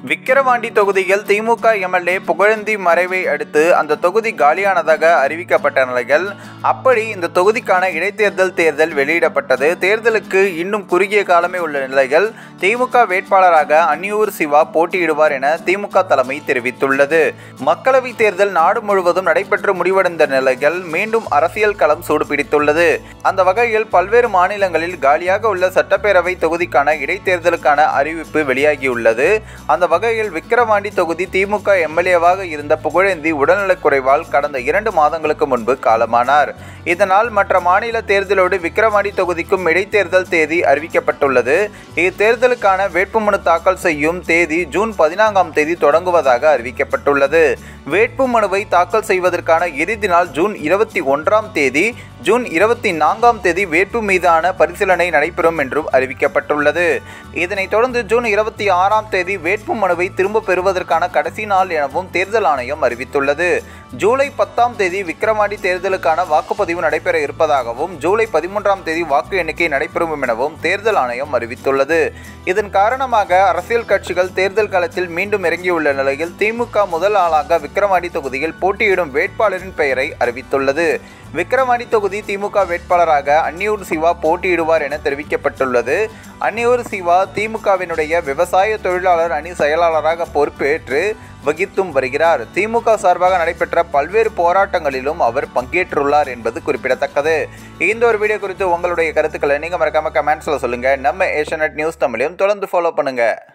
விக்கிரவாண்டி தொகுதியில் திமுக எம்எல்ஏ புகழந்தி மறைவை அடுத்து அந்த தொகுதி காலியானதாக அறிவிக்கப்பட்ட நிலையில் அப்படி இந்த தொகுதிக்கான இடைத்தேர்தல் தேர்தல் வெளியிடப்பட்டது தேர்தலுக்கு இன்னும் குறுகிய காலமே உள்ள நிலையில் திமுக வேட்பாளராக அன்னியூர் சிவா போட்டியிடுவார் என திமுக தலைமை தெரிவித்துள்ளது மக்களவை தேர்தல் நாடு முழுவதும் நடைபெற்று முடிவடைந்த நிலையில் மீண்டும் அரசியல் களம் சூடுபிடித்துள்ளது அந்த வகையில் பல்வேறு மாநிலங்களில் காலியாக உள்ள சட்டப்பேரவை தொகுதிக்கான இடைத்தேர்தலுக்கான அறிவிப்பு வெளியாகியுள்ளது அந்த வகையில் விக்கிரவாண்டி தொகுதி திமுக எம்எல்ஏவாக இருந்த புகழேந்தி உடல்நலக்குறைவால் கடந்த இரண்டு மாதங்களுக்கு முன்பு காலமானார் இதனால் மற்ற மாநில தேர்தலோடு விக்கிரவாண்டி தொகுதிக்கும் இடைத்தேர்தல் தேதி அறிவிக்கப்பட்டுள்ளது இத்தேர்தலுக்கான வேட்புமனு தாக்கல் செய்யும் தேதி ஜூன் பதினான்காம் தேதி தொடங்குவதாக அறிவிக்கப்பட்டுள்ளது வேட்புமனுவை தாக்கல் செய்வதற்கான இறுதி நாள் ஜூன் இருபத்தி ஒன்றாம் தேதி ஜூன் இருபத்தி நான்காம் தேதி வேட்பு மீதான பரிசீலனை நடைபெறும் என்றும் அறிவிக்கப்பட்டுள்ளது இதனைத் தொடர்ந்து ஜூன் இருபத்தி ஆறாம் தேதி வேட்பு மனுவை திரும்ப பெறுவதற்கான கடைசி நாள் எனவும் தேர்தல் ஆணையம் அறிவித்துள்ளது ஜூலை பத்தாம் தேதி விக்கிரவாண்டி தேர்தலுக்கான வாக்குப்பதிவு நடைபெற இருப்பதாகவும் ஜூலை பதிமூன்றாம் தேதி வாக்கு எண்ணிக்கை நடைபெறும் எனவும் தேர்தல் ஆணையம் அறிவித்துள்ளது இதன் காரணமாக அரசியல் கட்சிகள் தேர்தல் களத்தில் மீண்டும் இறங்கியுள்ள நிலையில் திமுக முதல் ஆளாக விக்கிரவாண்டி தொகுதியில் போட்டியிடும் வேட்பாளரின் பெயரை அறிவித்துள்ளது விக்கிரவாண்டி தொகுதி திமுக வேட்பாளராக அன்னியூர் சிவா போட்டியிடுவார் என தெரிவிக்கப்பட்டுள்ளது அன்னியூர் சிவா திமுகவினுடைய விவசாய தொழிலாளர் அணி செயலாளராக பொறுப்பேற்று வகித்தும் வருகிறார் திமுக சார்பாக நடைபெற்ற பல்வேறு போராட்டங்களிலும் அவர் பங்கேற்றுள்ளார் என்பது குறிப்பிடத்தக்கது இந்த ஒரு வீடியோ குறித்து உங்களுடைய கருத்துக்களை நீங்கள் மறக்காம கமெண்ட்ஸில் சொல்லுங்கள் நம்ம ஏஷியநெட் நியூஸ் தமிழையும் தொடர்ந்து ஃபாலோ பண்ணுங்கள்